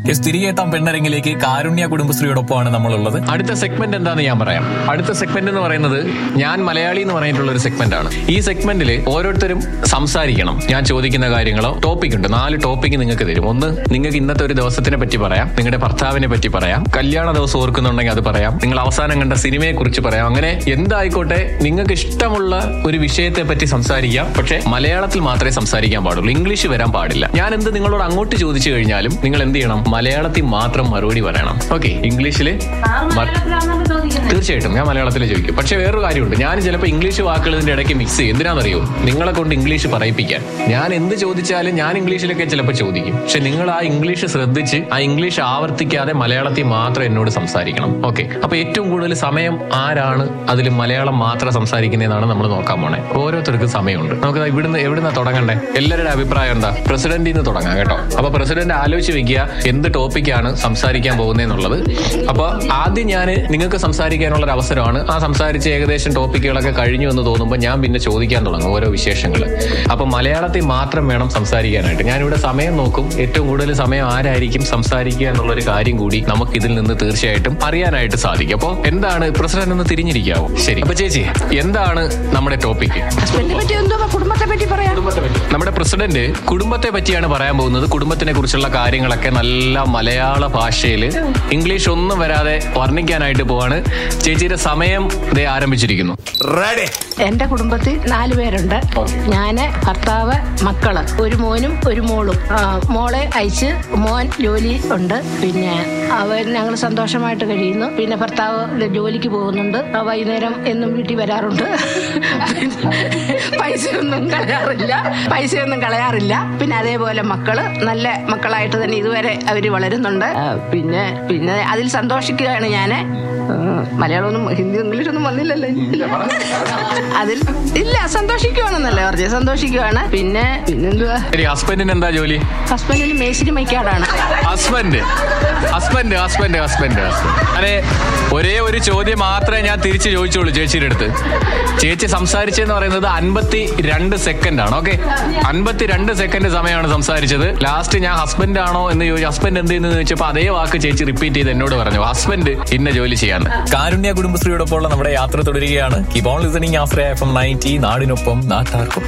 yes, തിരികെ എത്താം പെണ്ണരങ്ങിലേക്ക് കാരുണ്യ കുടുംബശ്രീയോടൊപ്പമാണ് നമ്മളുള്ളത് അടുത്ത സെഗ്മെന്റ് എന്താന്ന് ഞാൻ പറയാം അടുത്ത സെഗ്മെന്റ് എന്ന് പറയുന്നത് ഞാൻ മലയാളി എന്ന് പറഞ്ഞിട്ടുള്ള ഒരു സെഗ്മെന്റ് ആണ് ഈ സെഗ്മെന്റിൽ ഓരോരുത്തരും സംസാരിക്കണം ഞാൻ ചോദിക്കുന്ന കാര്യങ്ങളോ ടോപ്പിക് ഉണ്ട് നാല് ടോപ്പിക് നിങ്ങൾക്ക് തരും ഒന്ന് നിങ്ങൾക്ക് ഇന്നത്തെ ഒരു ദിവസത്തിനെ പറ്റി പറയാം നിങ്ങളുടെ ഭർത്താവിനെ പറ്റി പറയാം കല്യാണ ദിവസം ഓർക്കുന്നുണ്ടെങ്കിൽ അത് പറയാം നിങ്ങൾ അവസാനം കണ്ട സിനിമയെ കുറിച്ച് പറയാം അങ്ങനെ എന്തായിക്കോട്ടെ നിങ്ങൾക്ക് ഇഷ്ടമുള്ള ഒരു വിഷയത്തെ പറ്റി സംസാരിക്കാം പക്ഷെ മലയാളത്തിൽ മാത്രമേ സംസാരിക്കാൻ പാടുള്ളൂ ഇംഗ്ലീഷ് വരാൻ പാടില്ല ഞാൻ എന്ത് നിങ്ങളോട് അങ്ങോട്ട് ചോദിച്ചു കഴിഞ്ഞാലും നിങ്ങൾ എന്ത് ചെയ്യണം മലയാളത്തിൽ മാത്രം മറുപടി പറയണം ഓക്കെ ഇംഗ്ലീഷിൽ തീർച്ചയായിട്ടും ഞാൻ മലയാളത്തിൽ ചോദിക്കും പക്ഷെ വേറൊരു കാര്യമുണ്ട് ഞാൻ ചിലപ്പോൾ ഇംഗ്ലീഷ് വാക്കുകൾ ഇതിന്റെ ഇടയ്ക്ക് മിക്സ് ചെയ്യും എന്തിനാണെന്നറിയോ നിങ്ങളെ കൊണ്ട് ഇംഗ്ലീഷ് പറയിപ്പിക്കാൻ ഞാൻ എന്ത് ചോദിച്ചാലും ഞാൻ ഇംഗ്ലീഷിലൊക്കെ ചിലപ്പോൾ ചോദിക്കും പക്ഷെ നിങ്ങൾ ആ ഇംഗ്ലീഷ് ശ്രദ്ധിച്ച് ആ ഇംഗ്ലീഷ് ആവർത്തിക്കാതെ മലയാളത്തിൽ മാത്രം എന്നോട് സംസാരിക്കണം ഓക്കെ അപ്പൊ ഏറ്റവും കൂടുതൽ സമയം ആരാണ് അതിൽ മലയാളം മാത്രം സംസാരിക്കുന്നതെന്നാണ് നമ്മൾ നോക്കാൻ പോണേ ഓരോരുത്തർക്കും സമയമുണ്ട് നമുക്ക് ദാ ഇവിടുന്ന് എവിടുന്ന തുടങ്ങണ്ടേ എല്ലാവരുടെ അഭിപ്രായം എന്താ പ്രസിഡന്റിൽ നിന്ന് തുടങ്ങാം കേട്ടോ അപ്പൊ പ്രസിഡന്റ് ആലോചിച്ച് വെക്കുക എന്ത് ടോപ്പിക്കാണ് സംസാരിക്കാൻ പോകുന്നതെന്നുള്ളത് അപ്പൊ ആദ്യം ഞാൻ നിങ്ങൾക്ക് സംസാരിക്കാനുള്ള ഒരു അവസരമാണ് ആ സംസാരിച്ച് ഏകദേശം ടോപ്പിക്കുകളൊക്കെ കഴിഞ്ഞു എന്ന് തോന്നുമ്പോൾ ഞാൻ പിന്നെ ചോദിക്കാൻ തുടങ്ങും ഓരോ വിശേഷങ്ങൾ അപ്പൊ മലയാളത്തിൽ മാത്രം വേണം സംസാരിക്കാനായിട്ട് ഞാനിവിടെ സമയം നോക്കും ഏറ്റവും കൂടുതൽ സമയം ആരായിരിക്കും സംസാരിക്കുക എന്നുള്ള ഒരു കാര്യം കൂടി നമുക്ക് ഇതിൽ നിന്ന് തീർച്ചയായിട്ടും അറിയാനായിട്ട് സാധിക്കും അപ്പോൾ എന്താണ് പ്രസിഡന്റ് ഒന്ന് തിരിഞ്ഞിരിക്കാവോ ശരി അപ്പൊ ചേച്ചി എന്താണ് നമ്മുടെ ടോപ്പിക്ക് ഹസ്ബൻഡിനെ പറ്റി എന്തോ കുടുംബത്തെ പറ്റി പറയാം നമ്മുടെ പ്രസിഡന്റ് കുടുംബത്തെ പറ്റിയാണ് പറയാൻ പോകുന്നത് കുടുംബത്തിനെ കുറിച്ചുള്ള കാര്യങ്ങളൊക്കെ നല്ല മലയാള ഭാഷയിൽ ഇംഗ്ലീഷ് ഒന്നും വരാതെ വർണ്ണിക്കാനായിട്ട് പോവാണ് ചേച്ചിയുടെ സമയം ദേ ആരംഭിച്ചിരിക്കുന്നു എന്റെ കുടുംബത്തിൽ നാല് പേരുണ്ട് ഞാന് ഭർത്താവ് മക്കള് ഒരു മോനും ഒരു മോളും ആ, മോളെ അയച്ച് മോൻ ജോലി ഉണ്ട് പിന്നെ അവൻ ഞങ്ങൾ സന്തോഷമായിട്ട് കഴിയുന്നു പിന്നെ ഭർത്താവ് ജോലിക്ക് പോകുന്നുണ്ട് ആ, വൈകുന്നേരം എന്നും വീട്ടിൽ വരാറുണ്ട് പിന്നെ പൈസയൊന്നും കളയാറില്ല പൈസയൊന്നും കളയാറില്ല പിന്നെ അതേപോലെ മക്കള് നല്ല മക്കളായിട്ട് തന്നെ ഇതുവരെ അവര് വളരുന്നുണ്ട് ആ, പിന്നെ പിന്നെ അതിൽ സന്തോഷിക്കുകയാണ് ഞാന് ആ, മലയാളമൊന്നും ഹിന്ദി ഇംഗ്ലീഷൊന്നും വന്നില്ലല്ലോ അതിൽ ഇല്ല സന്തോഷിക്കുവാണെന്നല്ലേ പറഞ്ഞത് സന്തോഷിക്കുവാണ് പിന്നെ പിന്നെന്തുവാ ശരി ഹസ്ബൻഡിന് എന്താ ജോലി ഹസ്ബൻഡിന് മേശിരി മൈക്കാടാണ് ഹസ്ബൻഡ് ഹസ്ബൻഡ് ഹസ്ബൻഡ് ഹസ്ബൻഡ് അതെ ഒരേ ഒരു ചോദ്യം മാത്രമേ ഞാൻ തിരിച്ച് ചോദിച്ചോളൂ ചേച്ചിയുടെ അടുത്ത് ചേച്ചി സംസാരിച്ചെന്ന് പറയുന്നത് അൻപത്തി രണ്ട് സെക്കൻഡ് ആണ് ഓക്കെ അൻപത്തി രണ്ട് സെക്കൻഡ് സമയമാണ് സംസാരിച്ചത് ലാസ്റ്റ് ഞാൻ ഹസ്ബൻഡ് ആണോ എന്ന് ചോദിച്ചു ഹസ്ബൻഡ് എന്ത് ചെയ്യുന്നു ചോദിച്ചപ്പോൾ അതേ വാക്ക് ചേച്ചി റിപ്പീറ്റ് ചെയ്ത് എന്നോട് പറഞ്ഞു ഹസ്ബൻഡ് ഇന്ന ജോലി ചെയ്യാന്ന് കാരുണ്യ കുടുംബശ്രീയോടൊപ്പമുള്ള നമ്മുടെ യാത്ര തുടരുകയാണ് keep on listening after F M ninety നാടിനൊപ്പം നാട്ടാർക്കൊപ്പം